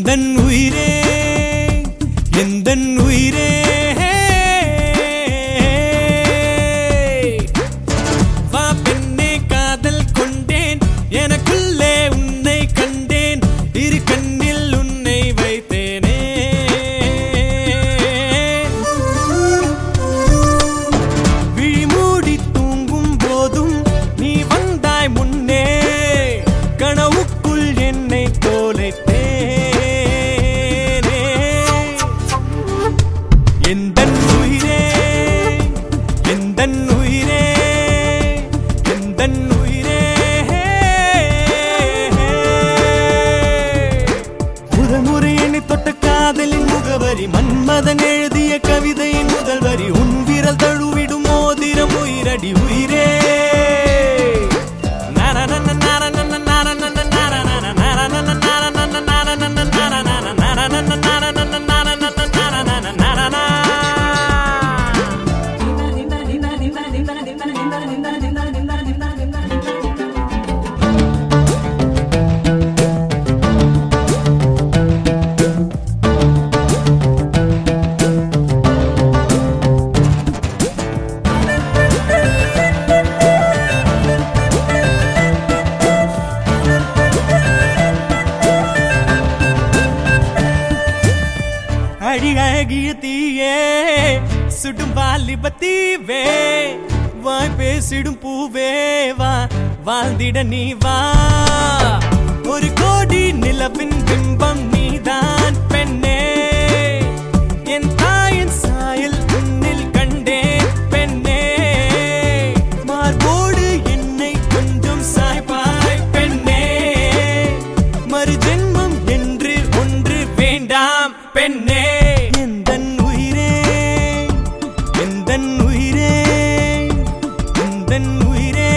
எந்தன் உயிரே எந்தன் உயிரே வா பெண்ணே காதல் கொண்டேன் எனக்குள்ளே உன்னை கண்டேன் இரு கண்ணில் உன்னை வைத்தேனே விழிமூடி தூங்கும் போதும் நீ வந்தாய் முன்னே கனவுக்குள் என்னை தோலைத்தேனே எந்தன் உயிரே எந்தன் உயிரே எந்தன் உயிரே முதல் முறை என்னை தொட்ட காதலின் முகவரி மன்மதன் எழுதிய கவிதையின் முதல் வரி உன் விரல் தழுவிடும் மோதிரம் உயிரடி உயிரே அடி அழகிய தீயே சுடும் வாலிப தீவே வாய் பேசிடும் பூவே வா வாழ்ந்திட நீ வா ஒரு கோடி நிலவின் பிம்பம் நீதான் பெண்ணே என் தாயின் சாயல் உன்னில் கண்டேன் பெண்ணே மார்போடு என்னை கொஞ்சம் சாய்பாய் பெண்ணே மறு ஜென்மம் என்று ஒன்று வேண்டாம் பெண்ணே எந்தன் உயிரே எந்தன் உயிரே எந்தன் உயிரே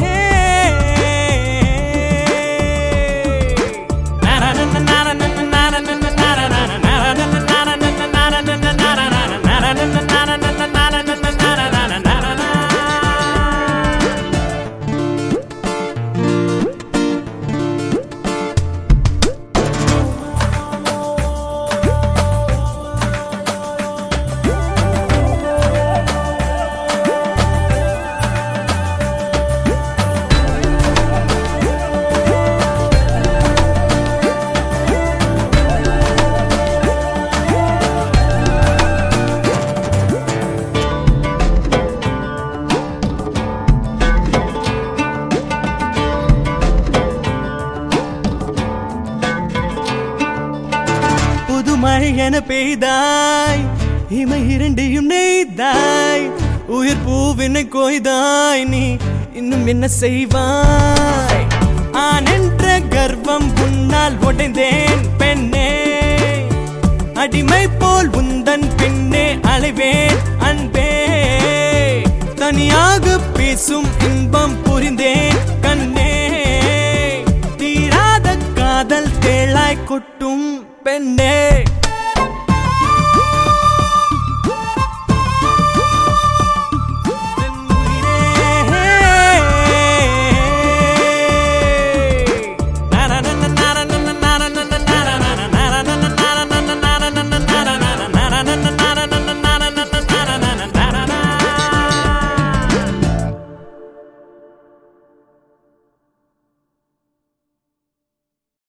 புது மழை என பெய்தாய் இமை இரண்டையும் நெய்தாய் உயிர் பூவினை கொய்தாய் நீ இன்னும் என்ன செய்வாய் ஆண் என்ற கர்வம் உன்னால் உடைந்தேன் பெண்ணே அடிமை போல் உந்தன் பின்னே அலைவேன் அன்பே தனியாக பேசும் இன்பம் புரிந்தேன் கண்ணே தீராத காதல் தேளாய் கொட்டும் பெண்ணே